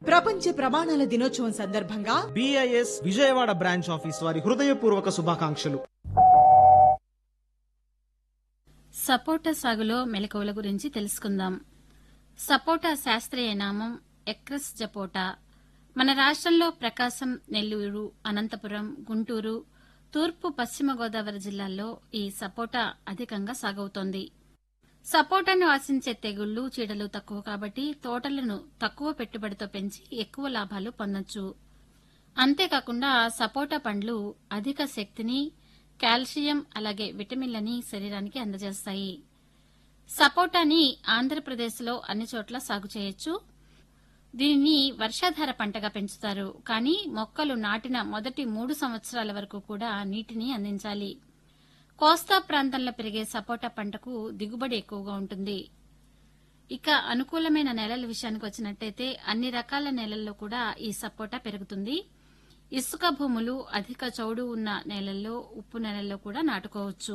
ప్రపంచ ప్రమాణాల దినోత్సవం సందర్భంగా బిఐఎస్ విజయవాడ బ్రాంచ్ ఆఫీస్ వారి హృదయపూర్వక శుభాకాంక్షలు సపోటా సాగులో మెలకువల గురించి తెలుసుకుందాం సపోటా శాస్త్రీయ నామం ఎక్రస్ జపోటా మన రాష్ట్రంలో ప్రకాశం నెల్లూరు అనంతపురం గుంటూరు తూర్పు పశ్చిమ గోదావరి జిల్లాల్లో ఈ సపోటా అధికంగా సాగవుతోంది సపోటాను ఆశించే తెగుళ్లు చీడలు తక్కువ కాబట్టి తోటలను తక్కువ పెట్టుబడితో పెంచి ఎక్కువ లాభాలు పొందొచ్చు అంతేకాకుండా సపోటా పండ్లు అధిక శక్తిని కాల్షియం అలాగే విటమిన్లని శరీరానికి అందజేస్తాయి సపోటాని ఆంధ్రప్రదేశ్లో అన్ని చోట్ల సాగు చేయొచ్చు దీనిని వర్షాధార పంటగా పెంచుతారు కానీ మొక్కలు నాటిన మొదటి మూడు సంవత్సరాల వరకు కూడా నీటిని అందించాలి కోస్తా ప్రాంతంలో పెరిగే సపోటా పంటకు దిగుబడి ఎక్కువగా ఉంటుంది ఇక అనుకూలమైన నేలల విషయానికి వచ్చినట్టయితే అన్ని రకాల నేలల్లో కూడా ఈ సపోటా పెరుగుతుంది ఇసుక భూములు అధిక చౌడు ఉన్న నేలల్లో ఉప్పు నేలల్లో కూడా నాటుకోవచ్చు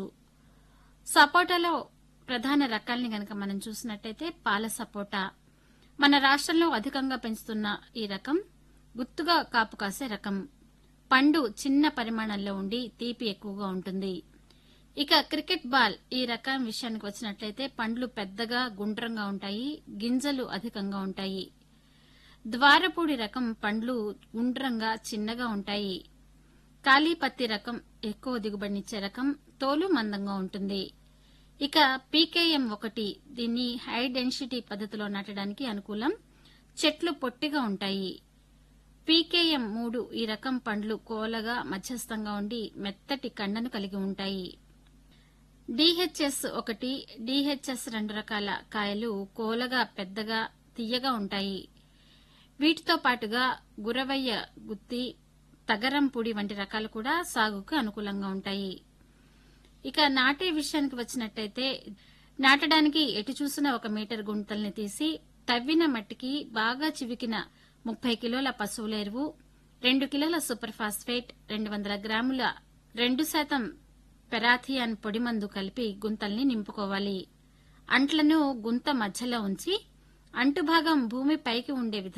సపోటాలో ప్రధాన రకాల్ని గనక మనం చూసినట్టయితే పాల సపోటా మన రాష్ట్రంలో అధికంగా పెంచుతున్న ఈ రకం గుత్తుగా కాపు కాసే రకం పండు చిన్న పరిమాణంలో ఉండి తీపి ఎక్కువగా ఉంటుంది ఇక క్రికెట్ బాల్ ఈ రకం విషయానికి వచ్చినట్లయితే పండ్లు పెద్దగా గుండ్రంగా ఉంటాయి గింజలు అధికంగా ఉంటాయి ద్వారపూడి రకం పండ్లు గుండ్రంగా చిన్నగా ఉంటాయి కాళీపత్తి రకం ఎక్కువ దిగుబడినిచ్చే రకం తోలు మందంగా ఉంటుంది ఇక పీకేఎం ఒకటి దీన్ని హై డెన్సిటీ పద్ధతిలో నాటడానికి అనుకూలం చెట్లు పొట్టిగా ఉంటాయి పీకేఎం మూడు ఈ రకం పండ్లు కోలగా మధ్యస్థంగా ఉండి మెత్తటి కండను కలిగి ఉంటాయి డిహెచ్ఎస్ ఒకటి డిహెచ్ఎస్ రెండు రకాల కాయలు కోలగా పెద్దగా తియ్యగా ఉంటాయి వీటితో పాటుగా గురవయ్య గుత్తి తగరం పొడి వంటి రకాలు కూడా సాగుకు అనుకూలంగా ఉంటాయి ఇక నాటే విషయానికి వచ్చినట్టయితే నాటడానికి ఎటు చూసినా ఒక మీటర్ గుంతల్ని తీసి తవ్విన మట్టికి బాగా చివికిన ముప్పై కిలోల పశువుల ఎరువు రెండు కిలోల సూపర్ ఫాస్ఫేట్ రెండు వందల గ్రాముల రెండు శాతం పెరాథియాన్ పొడి మందు కలిపి గుంతల్ని నింపుకోవాలి అంట్లను గుంత మధ్యలో ఉంచి అంటుభాగం భూమి పైకి ఉండే విధంగా